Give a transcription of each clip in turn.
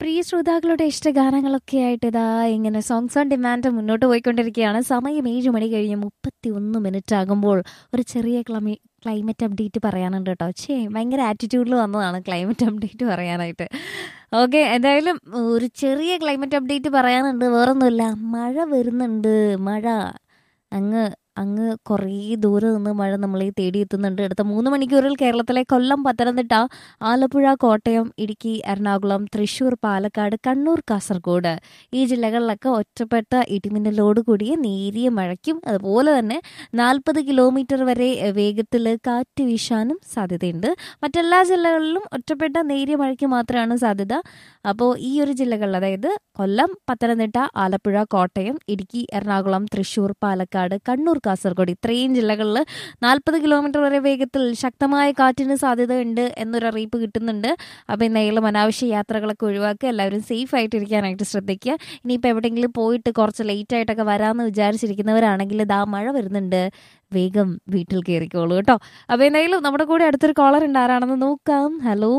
പ്രിയ ശ്രോതാക്കളുടെ ഇഷ്ടഗാനങ്ങളൊക്കെ ആയിട്ട് ഇതാ ഇങ്ങനെ സോങ്സ് ഓൺ ഡിമാൻഡ് മുന്നോട്ട് പോയിക്കൊണ്ടിരിക്കുകയാണ് സമയം ഏഴ് മണി കഴിഞ്ഞ് മുപ്പത്തി ഒന്ന് മിനിറ്റ് ആകുമ്പോൾ ഒരു ചെറിയ ക്ലമി ക്ലൈമറ്റ് അപ്ഡേറ്റ് പറയാനുണ്ട് കേട്ടോ ഛേ ഭയങ്കര ആറ്റിറ്റ്യൂഡിൽ വന്നതാണ് ക്ലൈമറ്റ് അപ്ഡേറ്റ് പറയാനായിട്ട് ഓക്കെ എന്തായാലും ഒരു ചെറിയ ക്ലൈമറ്റ് അപ്ഡേറ്റ് പറയാനുണ്ട് വേറൊന്നുമില്ല മഴ വരുന്നുണ്ട് മഴ അങ്ങ് അങ്ങ് കുറേ ദൂരെ നിന്ന് മഴ നമ്മളെ തേടി എത്തുന്നുണ്ട് അടുത്ത മൂന്ന് മണിക്കൂറിൽ കേരളത്തിലെ കൊല്ലം പത്തനംതിട്ട ആലപ്പുഴ കോട്ടയം ഇടുക്കി എറണാകുളം തൃശൂർ പാലക്കാട് കണ്ണൂർ കാസർഗോഡ് ഈ ജില്ലകളിലൊക്കെ ഒറ്റപ്പെട്ട ഇടിമിന്നലോട് കൂടിയ നേരിയ മഴയ്ക്കും അതുപോലെ തന്നെ നാൽപ്പത് കിലോമീറ്റർ വരെ വേഗത്തിൽ കാറ്റ് വീശാനും സാധ്യതയുണ്ട് മറ്റെല്ലാ ജില്ലകളിലും ഒറ്റപ്പെട്ട നേരിയ മഴയ്ക്ക് മാത്രമാണ് സാധ്യത അപ്പോൾ ഈ ഒരു ജില്ലകളിൽ അതായത് കൊല്ലം പത്തനംതിട്ട ആലപ്പുഴ കോട്ടയം ഇടുക്കി എറണാകുളം തൃശൂർ പാലക്കാട് കണ്ണൂർ കാസർഗോഡ് ഇത്രയും ജില്ലകളിൽ നാൽപ്പത് കിലോമീറ്റർ വരെ വേഗത്തിൽ ശക്തമായ കാറ്റിന് സാധ്യതയുണ്ട് എന്നൊരു അറിയിപ്പ് കിട്ടുന്നുണ്ട് അപ്പോൾ എന്തായാലും അനാവശ്യ യാത്രകളൊക്കെ ഒഴിവാക്കുക എല്ലാവരും സേഫ് ആയിട്ടിരിക്കാനായിട്ട് ശ്രദ്ധിക്കുക ഇനിയിപ്പോൾ എവിടെയെങ്കിലും പോയിട്ട് കുറച്ച് ലേറ്റ് ആയിട്ടൊക്കെ വരാമെന്ന് വിചാരിച്ചിരിക്കുന്നവരാണെങ്കിൽ ഇതാ മഴ വരുന്നുണ്ട് വേഗം വീട്ടിൽ കയറിക്കോളൂ കേട്ടോ അപ്പോൾ എന്തായാലും നമ്മുടെ കൂടെ അടുത്തൊരു കോളർ ഉണ്ട് ആരാണെന്ന് നോക്കാം ഹലോ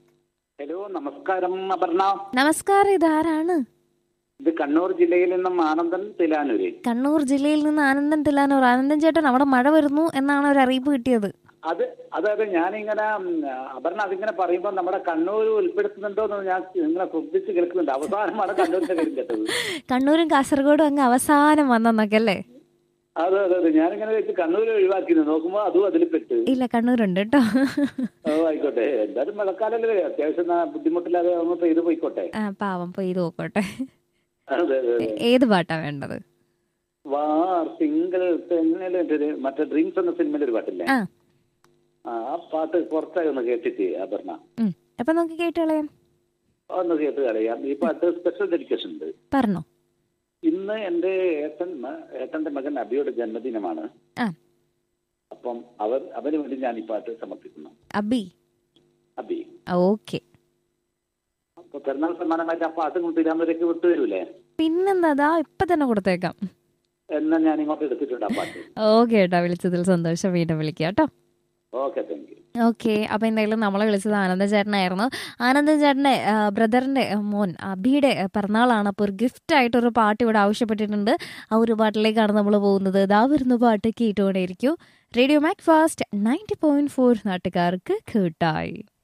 ഹലോ നമസ്കാരം അപർണ നമസ്കാരം ഇതാരാണ് ഇത് കണ്ണൂർ ജില്ലയിൽ നിന്നും ആനന്ദൻ തിലാനൂര് കണ്ണൂർ ജില്ലയിൽ നിന്ന് ആനന്ദൻ തിലാനൂർ ആനന്ദൻ ചേട്ടൻ അവിടെ മഴ വരുന്നു എന്നാണ് ഒരു അറിയിപ്പ് കിട്ടിയത് അത് അതായത് ഞാനിങ്ങനെ ഉം, അപർണ അതിങ്ങനെ പറയുമ്പോൾ നമ്മുടെ കണ്ണൂർ ഉൾപ്പെടുത്തുന്നുണ്ടോ എന്ന് ഞാൻ ഇങ്ങനെ ശ്രദ്ധിച്ച് കേൾക്കുന്നുണ്ട് അവസാനമാണ് കണ്ണൂരിന്റെ പേരും കേട്ടത് കണ്ണൂരും കാസർഗോഡും അങ്ങ് അവസാനം വന്നെന്നൊക്കെ അല്ലേ അതെ അതെ അതെ ഞാനിങ്ങനെ വെച്ച് കണ്ണൂർ ഒഴിവാക്കി നോക്കുമ്പോൾ അതും അതിൽ പെട്ട് ഇല്ല കണ്ണൂരുണ്ട് കേട്ടോ ഓ ആയിക്കോട്ടെ എന്തായാലും മഴക്കാലല്ലേ അത്യാവശ്യം ന- ബുദ്ധിമുട്ടില്ലാതെ ഒന്ന് പെയ്ത് പോയിക്കോട്ടെ ആ പാവം പോയി നോക്കട്ടെ അതെ അതെ അതെ ഏത് പാട്ടാ വേണ്ടത് വാർ സിംഗിൾ തെന്നല് മറ്റേ ഡ്രീംസ് എന്ന സിനിമയിലെ ഒരു പാട്ടില്ലേ ആ ആ ആ പാട്ട് കുറച്ചായി ഒന്ന് കേട്ടിട്ട് അപർണ ഉം. അപ്പൊ നമുക്ക് കേട്ടോളയാം ഒന്ന് കേട്ട് കളയാം ഈ പാട്ട് സ്പെഷ്യൽ ഡെഡിക്കേഷൻ ഉണ്ട് പറഞ്ഞോ ഇന്ന് എന്റെ ഏട്ടൻ മ- ഏട്ടന്റെ മകൻ അബിയുടെ ജന്മദിനമാണ് ആ അപ്പം അവർ അവന് വേണ്ടി ഞാൻ ഈ പാട്ട് സമർപ്പിക്കുന്നു അബി അബി ഓക്കെ അപ്പൊ പെരുന്നാൾ സമ്മാനമായിട്ട് ആ പാട്ട് കൊണ്ട് തിരുവനന്തപുരക്ക് വിട്ടുവരൂലേ പിന്നെന്താ ദാ ഇപ്പൊ തന്നെ കൊടുത്തേക്കാം എന്നാ ഞാൻ ഇങ്ങോട്ട് എടുത്തിട്ടുണ്ട് ആ പാട്ട് ഓക്കെ കേട്ടോ വിളിച്ചതിൽ സന്തോഷം വീണ്ടും വിളിക്കാം കേട്ടോ ഓക്കെ താങ്ക് യു ഓക്കെ അപ്പൊ എന്തായാലും നമ്മളെ വിളിച്ചത് ആനന്ദ ചേട്ടനായിരുന്നു ആനന്ദ ചേട്ടന്റെ ബ്രദറിന്റെ മോൻ അബിയുടെ ആ, പിറന്നാളാണ് അപ്പോൾ ഒരു ഗിഫ്റ്റ് ആയിട്ട് ഒരു പാട്ട് ഇവിടെ ആവശ്യപ്പെട്ടിട്ടുണ്ട് ആ ഒരു പാട്ടിലേക്കാണ് നമ്മൾ പോകുന്നത് ഇതാ വരുന്ന പാട്ട് കേട്ടുകൊണ്ടേയിരിക്കും radio Mac Fast ninety point four നാട്ടുകാർക്ക് കേട്ടായി